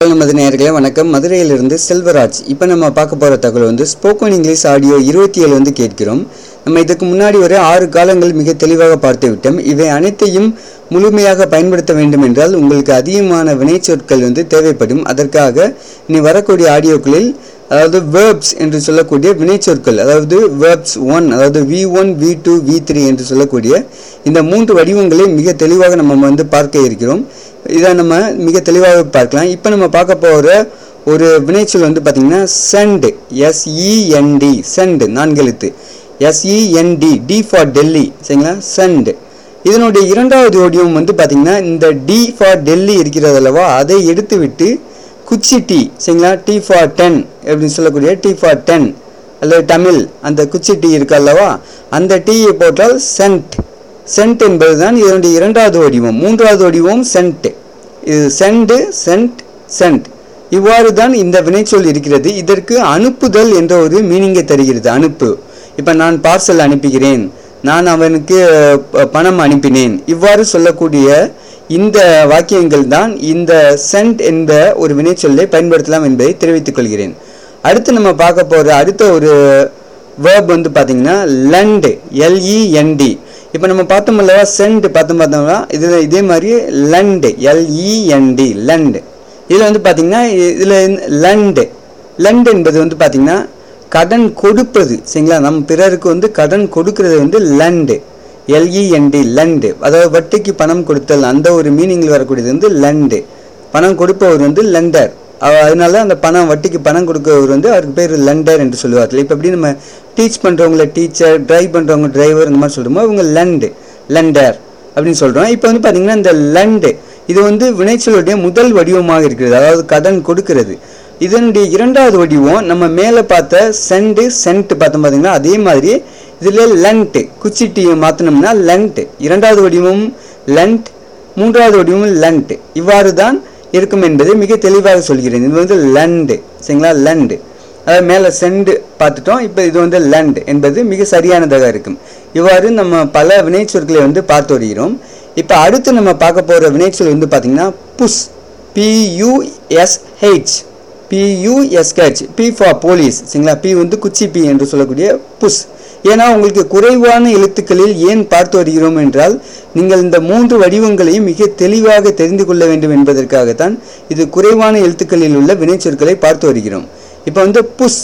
நமது நேயர்களே வணக்கம் மதுரையிலிருந்து செல்வராஜ் இப்போ நம்ம பார்க்க போகிற தகவல் வந்து ஸ்போக்கன் இங்கிலீஷ் ஆடியோ இருபத்தி ஏழு வந்து கேட்கிறோம் நம்ம இதுக்கு முன்னாடி வரை ஆறு காலங்கள் மிக தெளிவாக பார்த்து விட்டோம் இவை அனைத்தையும் முழுமையாக பயன்படுத்த வேண்டும் என்றால் உங்களுக்கு அதிகமான வினைச்சொற்கள் வந்து தேவைப்படும் அதற்காக இனி வரக்கூடிய ஆடியோக்களில் அதாவது வேர்ப்ஸ் என்று சொல்லக்கூடிய வினைச்சொற்கள் அதாவது வேர்ப்ஸ் ஒன் அதாவது V one V two V three என்று சொல்லக்கூடிய இந்த மூன்று வடிவங்களை மிக தெளிவாக நம்ம வந்து பார்க்க இருக்கிறோம் இதை நம்ம மிக தெளிவாக பார்க்கலாம் இப்போ நம்ம பார்க்க போகிற ஒரு வினைச்சொல் வந்து பார்த்திங்கன்னா சென்ட் எஸ்இஎன்டி சென்ட் நான்கெழுத்து எஸ்இஎன்டி டி ஃபார் டெல்லி சரிங்களா சென்ட் இதனுடைய இரண்டாவது வடிவம் வந்து பார்த்திங்கன்னா இந்த டி ஃபார் டெல்லி இருக்கிறது அல்லவா அதை எடுத்து விட்டு குச்சி டீ சரிங்களா டி ஃபார் டென் அப்படின்னு சொல்லக்கூடிய டி ஃபார் டென் அல்லது தமிழ் அந்த குச்சி டீ இருக்கு அல்லவா அந்த டீயை போட்டால் சென்ட் சென்ட் என்பதுதான் இதனுடைய இரண்டாவது வடிவம் மூன்றாவது வடிவம் சென்ட் இது சென்ட் சென்ட் சென்ட் இவ்வாறு தான் இந்த வினைச்சொல் இருக்கிறது இதற்கு அனுப்புதல் என்ற ஒரு மீனிங்கை தருகிறது அனுப்பு இப்போ நான் பார்சல் அனுப்புகிறேன் நான் அவனுக்கு அஹ், பணம் அனுப்பினேன் இவ்வாறு சொல்லக்கூடிய இந்த வாக்கியங்கள் தான் இந்த சென்ட் என்ற ஒரு வினைச்சொல்லை பயன்படுத்தலாம் என்பதை தெரிவித்துக் கொள்கிறேன் அடுத்து நம்ம பார்க்க போகிற அடுத்த ஒரு வேர்ப் வந்து பார்த்தீங்கன்னா லண்ட் எல்இஎன்டி இப்போ நம்ம பார்த்தோம் அல்லவா சென்ட் பார்த்தோம் பார்த்தோம்னா இது இதே மாதிரி லண்ட் எல்இஎன்டி லண்ட் இதில் வந்து பார்த்தீங்கன்னா இதில் லண்ட் லண்ட் என்பது வந்து பார்த்தீங்கன்னா கடன் கொடுப்பது சரிங்களா நம்ம பிறருக்கு வந்து கடன் கொடுக்கறது வந்து லண்டு எல்இஎன்டி லண்டு அதாவது வட்டிக்கு பணம் கொடுத்தல் அந்த ஒரு மீனிங்கில் வரக்கூடியது வந்து லண்டு பணம் கொடுப்பவர் வந்து லெண்டர் அவ- அதனால அந்த பணம் வட்டிக்கு பணம் கொடுக்கறவர் வந்து அவருக்கு பேர் லெண்டர் என்று சொல்லுவார்கள் இப்போ எப்படி நம்ம டீச் பண்ணுறவங்கள டீச்சர் டிரைவ் பண்ணுறவங்க டிரைவர் இந்த மாதிரி சொல்கிறோமோ இவங்க லண்டு லெண்டர் அப்படின்னு சொல்கிறோம் இப்போ வந்து பார்த்தீங்கன்னா இந்த லண்டு இது வந்து வினைச்சொல்லுடைய முதல் வடிவமாக இருக்கிறது அதாவது கடன் கொடுக்கிறது இதனுடைய இரண்டாவது வடிவம் நம்ம மேலே பார்த்த சென்ட் சென்ட் பார்த்தோம் பார்த்தீங்கன்னா அதே மாதிரி இதில் லண்ட் குச்சிட்டியை மாற்றினோம்னா லண்ட் இரண்டாவது வடிவம் லண்ட் மூன்றாவது வடிவம் லண்ட் இவ்வாறு தான் இருக்கும் என்பதை மிக தெளிவாக சொல்கிறேன் இது வந்து லண்டு சரிங்களா லண்டு அதாவது மேலே செண்டு பார்த்துட்டோம் இப்போ இது வந்து லண்ட் என்பது மிக சரியானதாக இருக்கும் இவ்வாறு நம்ம பல வினைச்சொற்களை வந்து பார்த்து வருகிறோம் இப்போ அடுத்து நம்ம பார்க்க போகிற வினைச்சொல் வந்து பார்த்திங்கன்னா push P U S H P U S H P for police சரிங்களா பி வந்து குச்சி பி என்று சொல்லக்கூடிய புஷ் ஏன்னா உங்களுக்கு குறைவான எழுத்துக்களில் ஏன் பார்த்து வருகிறோம் என்றால் நீங்கள் இந்த மூன்று வடிவங்களையும் மிக தெளிவாக தெரிந்து கொள்ள வேண்டும் என்பதற்காகத்தான் இது குறைவான எழுத்துக்களில் உள்ள வினைச்சொற்களை பார்த்து வருகிறோம் இப்போ வந்து புஷ்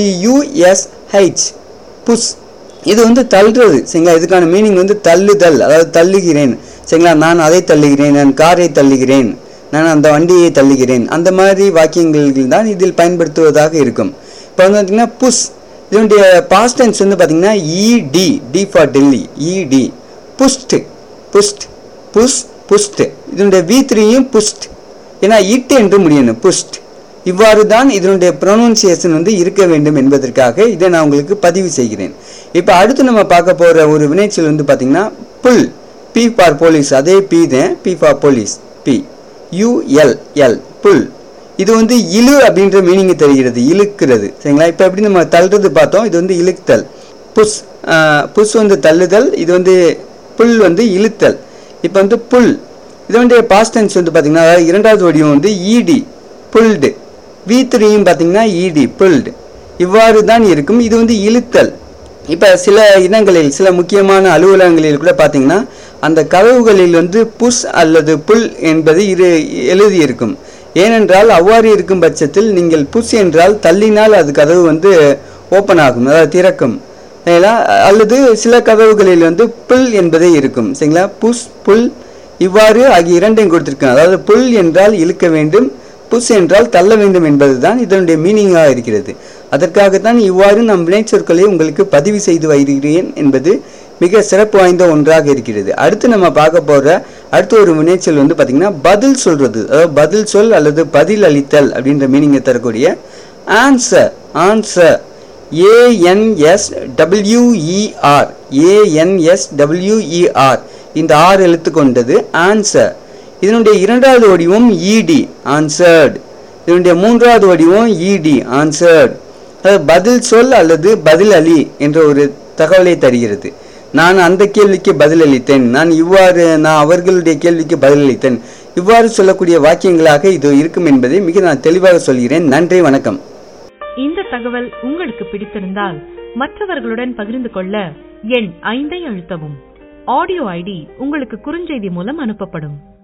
பியூஎஸ்ஹெச் புஷ் இது வந்து தள்ளுறது சரிங்களா இதுக்கான மீனிங் வந்து தள்ளுதல் அதாவது தள்ளுகிறேன் சரிங்களா நான் அதை தள்ளுகிறேன் நான் காரை தள்ளுகிறேன் நான் அந்த வண்டியை தள்ளுகிறேன் அந்த மாதிரி வாக்கியங்கள் தான் இதில் பயன்படுத்துவதாக இருக்கும் இப்போ வந்து பார்த்தீங்கன்னா புஷ் இதனுடைய பாஸ்ட் டென்ஸ் வந்து பார்த்தீங்கன்னா இடி D for Delhi E D pushed pushed push pushed இதனுடைய வி த்ரீயும் புஷ்ட் ஏன்னா இட் என்று முடியணும் புஷ்ட் இவ்வாறு தான் இதனுடைய ப்ரொனவுன்சியேஷன் வந்து இருக்க வேண்டும் என்பதற்காக இதை நான் உங்களுக்கு பதிவு செய்கிறேன் இப்போ அடுத்து நம்ம பார்க்க போகிற ஒரு வினைச்சொல் வந்து பார்த்தீங்கன்னா புல் பி ஃபார் போலீஸ் அதே பி தான் P for police P U L L pull இது வந்து இழு அப்படின்ற மீனிங்கை தருகிறது இழுக்கிறது சரிங்களா இப்போ எப்படி நம்ம தள்ளுறது பார்த்தோம் இது வந்து இழுத்தல் புஷ் புஷ் வந்து தள்ளுதல் இது வந்து புல் வந்து இழுத்தல் இப்போ வந்து புல் இதனுடைய பாஸ்ட் டென்ஸ் வந்து பார்த்தீங்கன்னா அதாவது இரண்டாவது வடிவம் வந்து ஈடி புல்டு வி த்ரீயும் பார்த்தீங்கன்னா ஈடி புல்டு இவ்வாறு தான் இருக்கும் இது வந்து இழுத்தல் இப்போ சில இடங்களில் சில முக்கியமான அலுவலகங்களில் கூட பார்த்தீங்கன்னா அந்த கதவுகளில் வந்து புஷ் அல்லது புல் என்பது இரு எழுதியிருக்கும் ஏனென்றால் அவ்வாறு இருக்கும் பட்சத்தில் நீங்கள் புஷ் என்றால் தள்ளினால் அது கதவு வந்து ஓப்பன் ஆகும் அதாவது திறக்கும் சரிங்களா அல்லது சில கதவுகளில் வந்து புல் என்பதே இருக்கும் சரிங்களா புஷ் புல் இவ்வாறு ஆகிய இரண்டையும் கொடுத்திருக்கேன் அதாவது புல் என்றால் இழுக்க வேண்டும் புஷ் என்றால் தள்ள வேண்டும் என்பதுதான் இதனுடைய மீனிங்காக இருக்கிறது அதற்காகத்தான் இவ்வாறு நம் வினைச்சொற்களை உங்களுக்கு பதிவு செய்து வருகிறேன் என்பது மிக சிறப்பு வாய்ந்த ஒன்றாக இருக்கிறது அடுத்து நம்ம பார்க்க போகிற அடுத்த ஒரு வினைச்சொல் வந்து பார்த்திங்கன்னா பதில் சொல்றது அதாவது பதில் சொல் அல்லது பதில் அளித்தல் அப்படின்ற மீனிங்கை தரக்கூடிய answer answer A N S W E R A N S W E R இந்த ஆறு எழுத்து கொண்டது ஆன்சர் இதனுடைய இரண்டாவது வடிவம் இடி ஆன்சர்டு இதனுடைய மூன்றாவது வடிவம் இடி ஆன்சர்டு அதாவது பதில் சொல் அல்லது பதில் அளி என்ற ஒரு தகவலை தருகிறது நான் அந்த கேள்விக்கு பதிலளித்தேன் நான் இவ்வாறு நான் அவர்களுடைய கேள்விக்கு பதிலளித்தேன் இவ்வாறு சொல்லக்கூடிய வாக்கியங்களாக இது இருக்கும் என்பதை மிக நான் தெளிவாக சொல்கிறேன் நன்றி வணக்கம் இந்த தகவல் உங்களுக்கு பிடித்திருந்தால் மற்றவர்களுடன் பகிர்ந்து கொள்ள எண் ஐந்தை அழுத்தவும் ஆடியோ ஐடி உங்களுக்கு குறுஞ்செய்தி மூலம் அனுப்பப்படும்